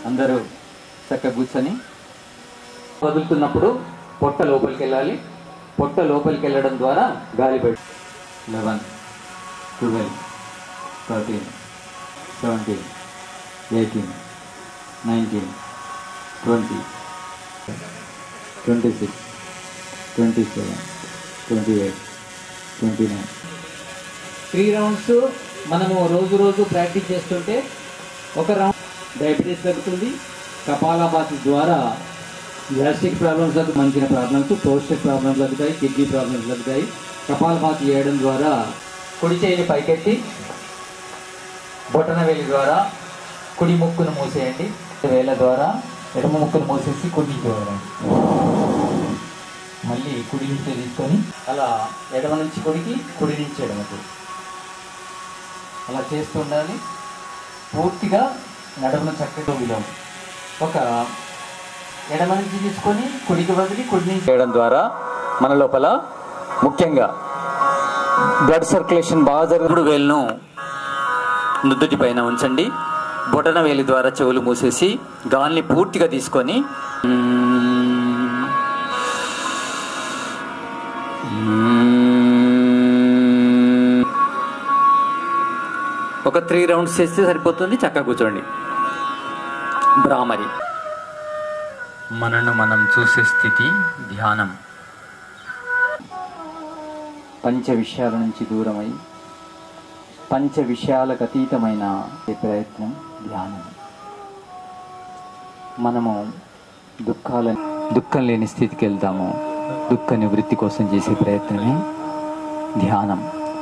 అందరూ చక్కగా కూర్చొని వదులుతున్నప్పుడు పొట్ట లోపలికి వెళ్ళాలి పొట్ట లోపలికి వెళ్ళడం ద్వారా గాలి బయట eleven twelve thirteen seventeen eighteen nineteen twenty twenty six twenty seven twenty eight twenty nine three rounds మనము రోజు రోజు ప్రాక్టీస్ చేస్తుంటే ఒక రౌండ్ డయాబెటీస్ తగ్గుతుంది కపాలభాతి ద్వారా గ్యాస్ట్రిక్ ప్రాబ్లమ్స్ మంచిన ప్రాబ్లమ్స్ ప్రోస్టేట్ ప్రాబ్లమ్స్ తగ్గుతాయి కిడ్నీ ప్రాబ్లమ్స్ తగ్గుతాయి కపాలభాతి చేయడం ద్వారా కుడి చేయిని పైకెత్తి బొటన వేలి ద్వారా కుడి ముక్కును మూసేయండి వేల ద్వారా ఎడమ ముక్కును మూసేసి కుడి నుంచి వదలండి మళ్ళీ కుడి నుంచి తీసుకొని అలా ఎడమ నుంచి కుడికి కుడి నుంచి ఎడమకు అలా చేస్తూ ఉండాలి పూర్తిగా నడుమును చక్కగా విలువ ఒక ఎడమ నుంచి తీసుకొని కుడికి బదిలి కుడి నుంచి చేయడం ద్వారా మన లోపల ముఖ్యంగా బ్లడ్ సర్క్యులేషన్ బాగా జరుగుడు వేలును నుదుటి పైన ఉంచండి బొటన వేలి ద్వారా చెవులు మూసేసి గాలిని పూర్తిగా తీసుకొని ఒక త్రీ రౌండ్స్ చేస్తే సరిపోతుంది చక్కగా కూర్చోండి భ్రామరి మనను మనం చూసే స్థితి ధ్యానం పంచ విషయాల నుంచి దూరమై పంచ విషయాలకు అతీతమైన ఈ ప్రయత్నం ధ్యానం మనము దుఃఖాల దుఃఖం లేని స్థితికి వెళ్తాము దుఃఖ నివృత్తి కోసం చేసే ప్రయత్నమే ధ్యానం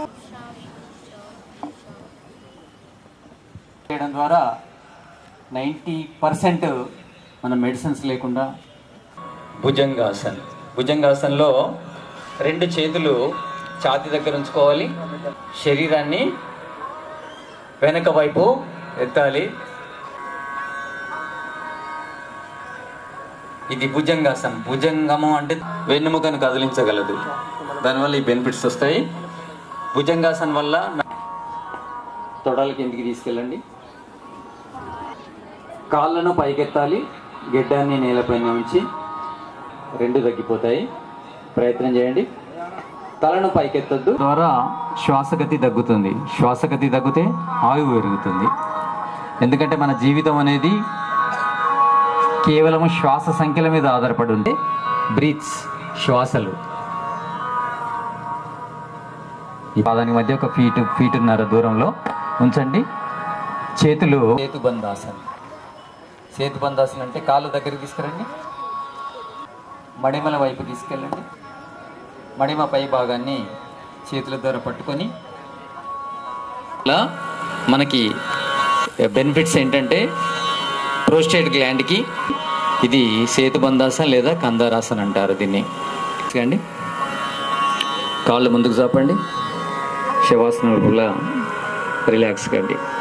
చేయడం ద్వారా నైంటీ పర్సెంట్ మన మెడిసిన్స్ లేకుండా భుజంగాసన్ భుజంగాసన్లో రెండు చేతులు ఛాతి దగ్గర ఉంచుకోవాలి శరీరాన్ని వెనక వైపు ఎత్తాలి ఇది భుజంగాసనం భుజంగము అంటే వెన్నుముకను కదిలించగలదు దానివల్ల ఈ బెనిఫిట్స్ వస్తాయి భుజంగాసనం వల్ల తొడల కిందికి తీసుకెళ్ళండి కాళ్ళను పైకెత్తాలి గిడ్డాన్ని నేలపైన ఉంచి రెండు తగ్గిపోతాయి ప్రయత్నం చేయండి తలను పైకెత్తద్దు ద్వారా శ్వాసగతి తగ్గుతుంది శ్వాసగతి తగ్గితే ఆయువు పెరుగుతుంది ఎందుకంటే మన జీవితం అనేది కేవలం శ్వాస సంఖ్యల మీద ఆధారపడి ఉంది బ్రీత్స్ శ్వాసలు ఈ పాదానికి మధ్య ఒక ఫీట్ ఫీటున్నర దూరంలో ఉంచండి చేతులు సేతుబంధాసన్ సేతుబంధాసన్ అంటే కాళ్ళు దగ్గరికి తీసుకురండి మడిమల వైపు తీసుకెళ్ళండి మడిమ పై భాగాన్ని చేతుల ద్వారా పట్టుకొని ఇలా మనకి బెనిఫిట్స్ ఏంటంటే ప్రోస్టేట్ గ్లాండ్కి ఇది సేతుబంధాసన్ లేదా కందారాసన్ అంటారు దీన్ని చూడండి కాళ్ళు ముందుకు చాపండి శవాసనం రిలాక్స్ కండి